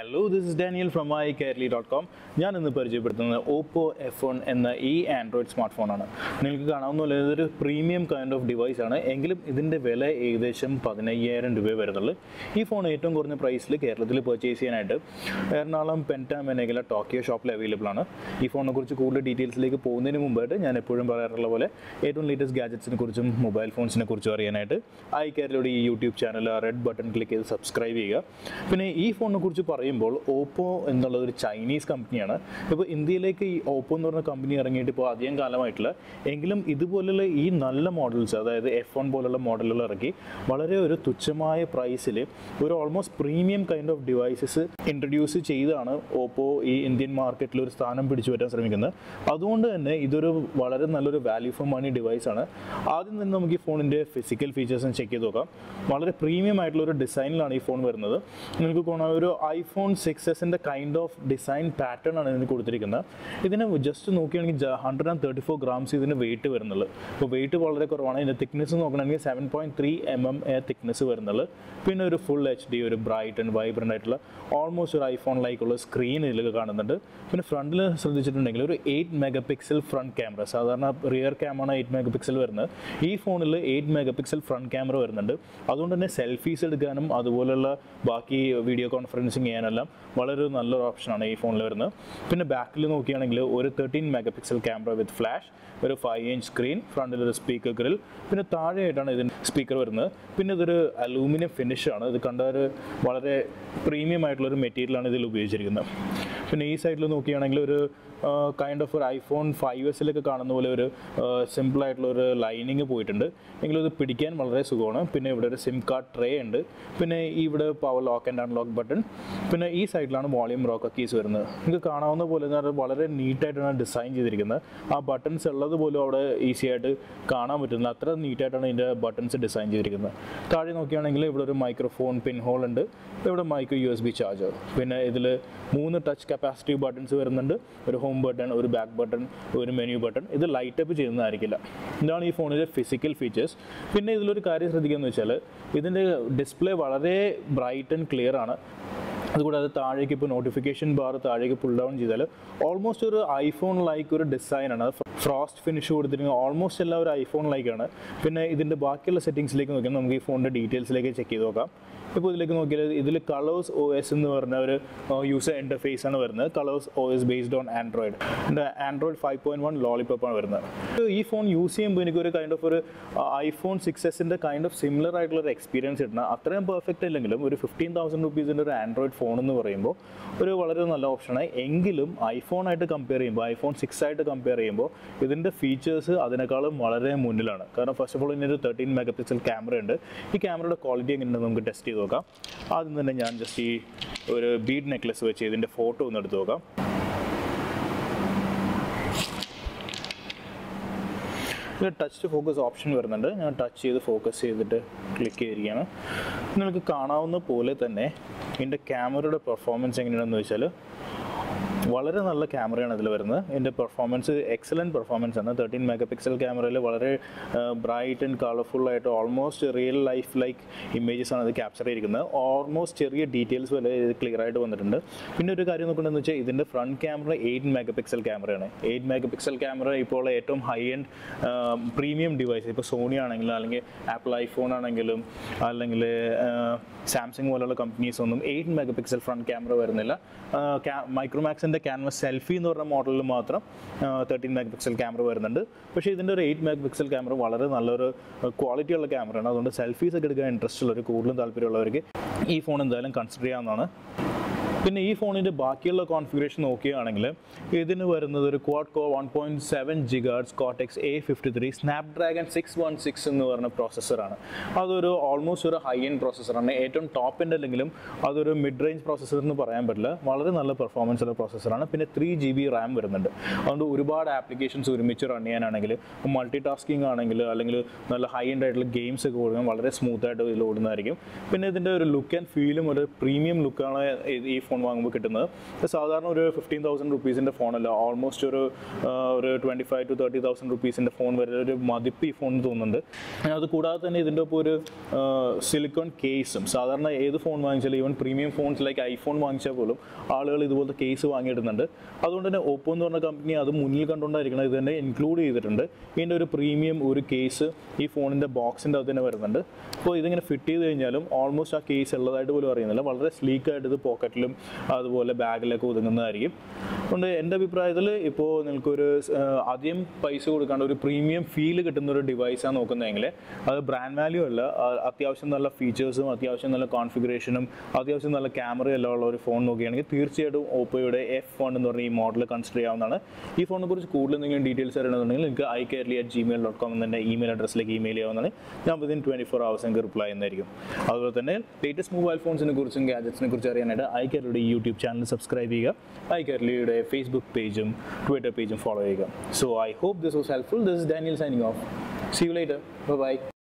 hello this is Daniel from I Keraly dot com ഞാൻ ഇന്ന് പരിചയപ്പെടുത്തുന്നത് ഓപ്പോ എഫ് വൺ എന്ന ഈ ആൻഡ്രോയിഡ് സ്മാർട്ട് ഫോണാണ് നിങ്ങൾക്ക് കാണാവുന്ന പോലെ ഇതൊരു പ്രീമിയം കൈൻഡ് ഓഫ് ഡിവൈസ് ആണ് എങ്കിലും ഇതിൻ്റെ വില ഏകദേശം പതിനയ്യായിരം രൂപയെ വരുന്നുള്ളൂ ഈ ഫോൺ ഏറ്റവും കുറഞ്ഞ പ്രൈസിൽ കേരളത്തിൽ പർച്ചേസ് ചെയ്യാനായിട്ട് എറണാകുളം പെൻറ്റാമെനേഗല ടോക്കിയോ ഷോപ്പിൽ അവൈലബിൾ ആണ് ഈ ഫോണിനെ കുറിച്ച് കൂടുതൽ ഡീറ്റെയിൽസിലേക്ക് പോകുന്നതിന് മുമ്പായിട്ട് ഞാൻ എപ്പോഴും പറയാറുള്ള പോലെ ഏറ്റവും ലേറ്റസ്റ്റ് ഗാജറ്റ്സിനെ കുറിച്ചും മൊബൈൽ ഫോൺസിനെ കുറിച്ചും അറിയാനായിട്ട് ഐ കേരളയുടെ ഈ YouTube channel red button click ചെയ്ത് സബ്സ്ക്രൈബ് ചെയ്യുക പിന്നെ ഈ ഫോണിനെ കുറിച്ച് പറയുമ്പോൾ ഓപ്പോ എന്നുള്ളത് ഒരു ചൈനീസ് കമ്പനിയാണ് ഇപ്പോൾ ഇന്ത്യയിലേക്ക് ഈ ഓപ്പോ എന്ന് പറഞ്ഞ കമ്പനി ഇറങ്ങിയിട്ട് ഇപ്പോൾ അധികം കാലമായിട്ടില്ല എങ്കിലും ഇതുപോലുള്ള ഈ നല്ല മോഡൽസ് അതായത് എഫ് വൺ പോലുള്ള മോഡലുകൾ ഇറക്കി വളരെ ഒരു തുച്ഛമായ പ്രൈസിൽ ഒരു almost premium kind of devices introduce ചെയ്താണ് ഓപ്പോ ഈ ഇന്ത്യൻ മാർക്കറ്റിൽ ഒരു സ്ഥാനം പിടിച്ചു പറ്റാൻ ശ്രമിക്കുന്നത് അതുകൊണ്ട് തന്നെ ഇതൊരു വളരെ നല്ലൊരു വാല്യൂ ഫോർ മണി ഡിവൈസാണ് ആദ്യം തന്നെ നമുക്ക് ഈ ഫോണിൻ്റെ ഫിസിക്കൽ ഫീച്ചേഴ്സും ചെക്ക് ചെയ്ത് നോക്കാം വളരെ പ്രീമിയം ആയിട്ടുള്ള ഒരു ഡിസൈനിലാണ് ഈ ഫോൺ വരുന്നത് നിങ്ങൾക്ക് കാണാം ഒരു ഐഫോൺ സിക്സ് എസിൻ്റെ കൈൻഡ് ഓഫ് ഡിസൈൻ പാറ്റേൺ ആണ് ഇതിന് കൊടുത്തിരിക്കുന്നത് ഇതിന് ജസ്റ്റ് നോക്കുകയാണെങ്കിൽ hundred and thirty four grams ഇതിന് വെയിറ്റ് വരുന്നുള്ളൂ അപ്പോൾ വെയിറ്റ് വളരെ കുറവാണ് ഇതിൻ്റെ തിക്നെസ് നോക്കണമെങ്കിൽ seven point three M M എ തിക്നെസ് വരുന്നുള്ളൂ പിന്നെ ഒരു ഫുൾ എച്ച് ഡി ഒരു ബ്രൈറ്റ് ആൻഡ് വൈബ്രൻ്റ് ആയിട്ടുള്ള ഓൾമോസ്റ്റ് ഒരു ഐഫോൺ ലൈക്കുള്ള സ്ക്രീൻ ഇതിൽ കാണുന്നുണ്ട് പിന്നെ ഫ്രണ്ടിൽ ശ്രദ്ധിച്ചിട്ടുണ്ടെങ്കിൽ ഒരു eight mega pixel front camera സാധാരണ റിയർ ക്യാമാണ് എയ്റ്റ് മെഗാ പിക്സൽ വരുന്നത് ഈ ഫോണിൽ eight mega pixel front camera വരുന്നുണ്ട് അതുകൊണ്ട് തന്നെ സെൽഫീസ് എടുക്കാനും അതുപോലുള്ള ബാക്കി വീഡിയോ കോൺഫറൻസിങ് ചെയ്യാനെല്ലാം വളരെ ഒരു നല്ലൊരു ഓപ്ഷനാണ് ഈ ഫോണിൽ വരുന്നത് പിന്നെ ബാക്കിൽ നോക്കുകയാണെങ്കിൽ ഒരു thirteen mega pixel camera with flash ഒരു ഫൈവ് ഇഞ്ച് സ്ക്രീൻ ഫ്രണ്ടിൽ ഒരു സ്പീക്കർ ഗ്രിൽ പിന്നെ താഴെയായിട്ടാണ് ഇതിന് സ്പീക്കർ വരുന്നത് പിന്നെ ഇതൊരു അലൂമിനിയം ഫിനിഷാണ് ഇത് കണ്ട ഒരു വളരെ പ്രീമിയം ആയിട്ടുള്ള ഒരു മെറ്റീരിയലാണ് ഇതിൽ ഉപയോഗിച്ചിരിക്കുന്നത് പിന്നെ ഈ സൈഡിൽ നോക്കുകയാണെങ്കിൽ ഒരു കൈൻഡ് ഓഫ് ഒരു ഐഫോൺ ഫൈവ് എസിലൊക്കെ കാണുന്ന പോലെ ഒരു സിമ്പിൾ ആയിട്ടുള്ള ഒരു ലൈനിങ് പോയിട്ടുണ്ട് എങ്കിലും ഇത് പിടിക്കാൻ വളരെ സുഖമാണ് പിന്നെ ഇവിടെ ഒരു സിം കാർഡ് ട്രേ ഉണ്ട് പിന്നെ ഇവിടെ power lock and unlock button പിന്നെ ഈ സൈഡിലാണ് വോളിയം റോക്ക് കീസ് വരുന്നത് നിങ്ങൾക്ക് കാണാവുന്ന പോലെ എന്ന് പറഞ്ഞാൽ വളരെ നീറ്റായിട്ടാണ് ഡിസൈൻ ചെയ്തിരിക്കുന്നത് ആ ബട്ടൺസ് ഉള്ളത് പോലും അവിടെ ഈസി ആയിട്ട് കാണാൻ പറ്റുന്നത് അത്ര നീറ്റായിട്ടാണ് ഇതിൻ്റെ ബട്ടൺസ് ഡിസൈൻ ചെയ്തിരിക്കുന്നത് താഴെ നോക്കുകയാണെങ്കിൽ ഇവിടെ ഒരു മൈക്രോഫോൺ പിൻ ഹോൾ ഉണ്ട് ഇവിടെ micro U S B charger പിന്നെ ഇതിൽ മൂന്ന് ടച്ച് കപ്പാസിറ്റി ബട്ടൺസ് വരുന്നുണ്ട് ഒരു ഹോം ബട്ടൺ ഒരു ബാക്ക് ബട്ടൺ ഒരു മെനു ബട്ടൺ ഇത് ലൈറ്റ് അപ്പ് ചെയ്യുന്നതായിരിക്കില്ല ഇതാണ് ഈ ഫോണിലെ ഫിസിക്കൽ ഫീച്ചേഴ്സ് പിന്നെ ഇതിലൊരു കാര്യം ശ്രദ്ധിക്കുക എന്ന് വെച്ചാൽ ഇതിൻ്റെ ഡിസ്പ്ലേ വളരെ ബ്രൈറ്റ് ആൻഡ് ക്ലിയർ ആണ് അതുകൂടാതെ താഴേക്ക് ഇപ്പോൾ നോട്ടിഫിക്കേഷൻ ബാർ താഴേക്ക് പുൾ ഡൗൺ ചെയ്താൽ ഓൾമോസ്റ്റ് ഒരു ഐഫോൺ ലൈക്ക് ഒരു ഡിസൈനാണ് അത് ഫ്രോസ്റ്റ് ഫിനിഷ് കൊടുത്തിരിക്കുന്നത് ഓൾമോസ്റ്റ് എല്ലാം ഒരു ഐഫോൺ ലൈക്കാണ് പിന്നെ ഇതിൻ്റെ ബാക്കിയുള്ള സെറ്റിങ്സിലേക്ക് നോക്കിയാൽ നമുക്ക് ഈ ഫോണിൻ്റെ ഡീറ്റെയിൽസിലേക്ക് ചെക്ക് ചെയ്ത് നോക്കാം ഇപ്പോൾ ഇതിലേക്ക് നോക്കിയാൽ ഇതിൽ കളേഴ്സ് ഒ എസ് എന്ന് പറഞ്ഞ ഒരു യൂസർ ഇൻ്റർഫേസ് ആണ് വരുന്നത് color O S based on Android Android five point one lollipop ആണ് വരുന്നത് ഈ ഫോൺ യൂസ് ചെയ്യുമ്പോൾ എനിക്കൊരു കൈൻഡ് ഓഫ് ഒരു ഐഫോൺ സിക്സ് എസിൻ്റെ കൈൻഡ് ഓഫ് സിമിലർ ആയിട്ടുള്ള ഒരു എക്സ്പീരിയൻസ് കിട്ടണം അത്രയും പെർഫെക്റ്റ് അല്ലെങ്കിലും ഒരു ഫിഫ്റ്റീൻ തൗസൻഡ് റുപ്പീസിൻ്റെ ഒരു ആൻഡ്രോയിഡ് ഫോൺ എന്ന് പറയുമ്പോൾ ഒരു വളരെ നല്ല ഓപ്ഷനാണ് എങ്കിലും ഐഫോണായിട്ട് കമ്പയർ ചെയ്യുമ്പോൾ ഐഫോൺ സിക്സ് ആയിട്ട് കമ്പയർ ചെയ്യുമ്പോൾ ഇതിൻ്റെ ഫീച്ചേഴ്സ് അതിനേക്കാളും വളരെ മുന്നിലാണ് കാരണം ഫസ്റ്റ് ഓഫ് ഓൾ ഇതിനൊരു തേർട്ടീൻ മെഗാ പിക്സൽ ക്യാമറ ഉണ്ട് ഈ ക്യാമറയുടെ ക്വാളിറ്റി എങ്ങനെയുണ്ടെന്ന് നമുക്ക് ടെസ്റ്റ് ചെയ്ത് നോക്കാം ആദ്യം തന്നെ ഞാൻ ജസ്റ്റ് ഈ ഒരു ബീഡ് നെക്ലസ് വെച്ച് ഇതിൻ്റെ ഫോട്ടോ ഒന്ന് എടുത്ത് നോക്കാം ഇതിൽ ടച്ച് ടു ഫോക്കസ് ഓപ്ഷൻ വരുന്നുണ്ട് ഞാൻ ടച്ച് ചെയ്ത് ഫോക്കസ് ചെയ്തിട്ട് ക്ലിക്ക് ചെയ്തിരിക്കുകയാണ് നിങ്ങൾക്ക് കാണാവുന്ന പോലെ തന്നെ ഇതിൻ്റെ ക്യാമറയുടെ പെർഫോമൻസ് എങ്ങനെയാണെന്ന് വെച്ചാൽ വളരെ നല്ല ക്യാമറയാണ് ഇതിൽ വരുന്നത് ഇതിൻ്റെ പെർഫോമൻസ് എക്സലൻറ്റ് പെർഫോമൻസ് ആണ് തേർട്ടീൻ മെഗാ പിക്സൽ ക്യാമറയിൽ വളരെ ബ്രൈറ്റ് ആൻഡ് കളർഫുൾ ആയിട്ട് almost real life like images ആണ് ഇത് ക്യാപ്ചർ ചെയ്തിരിക്കുന്നത് ഓൾമോസ്റ്റ് ചെറിയ ഡീറ്റെയിൽസ് വരെ ഇത് ക്ലിയർ ആയിട്ട് വന്നിട്ടുണ്ട് പിന്നെ ഒരു കാര്യം നോക്കണമെന്ന് വെച്ചാൽ ഇതിൻ്റെ front camera eight mega pixel ക്യാമറയാണ് എയ്റ്റ് മെഗാ പിക്സൽ ക്യാമറ ഇപ്പോൾ ഏറ്റവും ഹൈ എൻഡ് പ്രീമിയം ഡിവൈസ് ഇപ്പോൾ സോണി ആണെങ്കിലും അല്ലെങ്കിൽ ആപ്പിൾ ഐഫോൺ ആണെങ്കിലും അല്ലെങ്കിൽ സാംസങ് പോലുള്ള കമ്പനീസ് ഒന്നും eight mega pixel front camera വരുന്നില്ല മൈക്രോമാക്സിൻ്റെ ക്യാൻവസ് സെൽഫി എന്ന് പറഞ്ഞ മോഡലിൽ മാത്രം തേർട്ടീൻ മെഗാ പിക്സൽ ക്യാമറ വരുന്നുണ്ട് പക്ഷേ ഇതിൻ്റെ ഒരു എയ്റ്റ് മെഗാ പിക്സൽ ക്യാമറ വളരെ നല്ലൊരു ക്വാളിറ്റി ഉള്ള ക്യാമറയാണ് അതുകൊണ്ട് സെൽഫീസ് ഒക്കെ എടുക്കാൻ ഇൻട്രസ്റ്റ് ഉള്ളവർ കൂടുതലും താല്പര്യമുള്ളവർക്ക് ഈ ഫോൺ എന്തായാലും കൺസിഡർ ചെയ്യാവുന്നതാണ് പിന്നെ ഈ ഫോണിൻ്റെ ബാക്കിയുള്ള കോൺഫിഗറേഷൻ നോക്കുകയാണെങ്കിൽ ഇതിന് വരുന്നത് ഒരു quad core one point seven gigahertz Cortex A fifty three Snapdragon six one six എന്ന് പറഞ്ഞ പ്രോസസ്സറാണ് അതൊരു ഓൾമോസ്റ്റ് ഒരു ഹൈ എൻഡ് പ്രോസസ്സറാണ് ഏറ്റവും ടോപ്പ് എൻഡ് അല്ലെങ്കിലും അതൊരു മിഡ് റേഞ്ച് പ്രോസസ്സർ എന്ന് പറയാൻ പറ്റില്ല വളരെ നല്ല പെർഫോമൻസ് ഉള്ള പ്രോസസ്സറാണ് പിന്നെ ത്രീ ജി ബി റാം വരുന്നുണ്ട് അതുകൊണ്ട് ഒരുപാട് ആപ്ലിക്കേഷൻസ് ഒരുമിച്ച് റൺ ചെയ്യാനാണെങ്കിൽ മൾട്ടി ടാസ്കിങ് ആണെങ്കിൽ അല്ലെങ്കിൽ നല്ല ഹൈ എൻഡ് ആയിട്ടുള്ള ഗെയിംസ് ഒക്കെ ഓടുമ്പോൾ വളരെ സ്മൂത്ത് ആയിട്ട് ഇതിൽ ഓടുന്നതായിരിക്കും പിന്നെ ഇതിൻ്റെ ഒരു ലുക്ക് ആൻഡ് ഫീലും ഒരു പ്രീമിയം ലുക്കാണ് ഈ ഫോൺ വാങ്ങുമ്പോൾ കിട്ടുന്നത് ഇത് സാധാരണ ഒരു ഫിഫ്റ്റീൻ തൗസൻഡ് റുപ്പീസിൻ്റെ ഫോണല്ല ഓൾമോസ്റ്റ് ഒരു ആ, ഒരു twenty five to thirty thousand റുപ്പീസിൻ്റെ ഫോൺ വരെ ഒരു മതിപ്പ് ഈ ഫോണിന് തോന്നുന്നുണ്ട് ആ, അത് കൂടാതെ തന്നെ ഇതിൻ്റെ ഒപ്പം ഒരു സിലിക്കോൺ കേസും സാധാരണ ഏത് ഫോൺ വാങ്ങിച്ചാലും even premium phones like iPhone വാങ്ങിച്ചാൽ പോലും ആളുകൾ ഇതുപോലത്തെ കേസ് വാങ്ങിയിടുന്നുണ്ട് അതുകൊണ്ട് തന്നെ ഓപ്പോ എന്ന് പറഞ്ഞ കമ്പനി അത് മുന്നിൽ കണ്ടുകൊണ്ടായിരിക്കണം ഇത് തന്നെ ഇൻക്ലൂഡ് ചെയ്തിട്ടുണ്ട് ഇതിൻ്റെ ഒരു പ്രീമിയം ഒരു കേസ് ഈ ഫോണിൻ്റെ ബോക്സിൻ്റെ അകത്ത് തന്നെ വരുന്നുണ്ട് അപ്പോൾ ഇതിങ്ങനെ ഫിറ്റ് ചെയ്ത് കഴിഞ്ഞാലും ഓൾമോസ്റ്റ് ആ കേസ് ഉള്ളതായിട്ട് പോലും അറിയുന്നില്ല വളരെ സ്ലീക്കായിട്ട് ഇത് പോക്കറ്റിലും അതുപോലെ ബാഗിലൊക്കെ ഒതുങ്ങുന്നതായിരിക്കും അതുകൊണ്ട് എൻ്റെ അഭിപ്രായത്തിൽ ഇപ്പോൾ നിങ്ങൾക്കൊരു ആ, അധികം പൈസ കൊടുക്കാണ്ട് ഒരു പ്രീമിയം ഫീൽ കിട്ടുന്ന ഒരു ഡിവൈസാണ് നോക്കുന്നതെങ്കിൽ അത് ബ്രാൻഡ് വാല്യൂ അല്ല ആ, അത്യാവശ്യം നല്ല ഫീച്ചേഴ്സും അത്യാവശ്യം നല്ല കോൺഫിഗറേഷനും അത്യാവശ്യം നല്ല ക്യാമറയും എല്ലാം ഉള്ള ഒരു ഫോൺ നോക്കുകയാണെങ്കിൽ തീർച്ചയായിട്ടും ഓപ്പോയുടെ എഫ് വൺ എന്ന് പറഞ്ഞ ഈ മോഡൽ കൺസിഡർ ചെയ്യാവുന്നതാണ് ഈ ഫോണിനെ കുറിച്ച് കൂടുതൽ എന്തെങ്കിലും ഡീറ്റെയിൽസ് അറിയണമെന്നുണ്ടെങ്കിൽ നിങ്ങൾക്ക് I Keraly at Gmail dot com എന്നെ ഇമെയിൽ അഡ്രസ്സിലേക്ക് ഇമെയിൽ ചെയ്യാവുന്നതാണ് ഞാൻ വിതിൻ ട്വൻറ്റി ഫോർ ഹവേഴ്സ് നിങ്ങൾക്ക് റിപ്ലൈ ചെയ്യുന്നതായിരിക്കും അതുപോലെ തന്നെ ലേറ്റസ്റ്റ് മൊബൈൽ ഫോൺസിനെ കുറിച്ചും ഗാജറ്റ്സിനെ കുറിച്ച് അറിയാനായിട്ട് ഐ കെയർലിയുടെ യൂട്യൂബ് ചാനൽ സബ്സ്ക്രൈബ് ചെയ്യുക ഐ കെയർലിയുടെ ഫേസ്ബുക്ക് പേജും ട്വിറ്റർ പേജും ഫോളോ ചെയ്യുക so I hope this was helpful this is Daniel signing off see you later by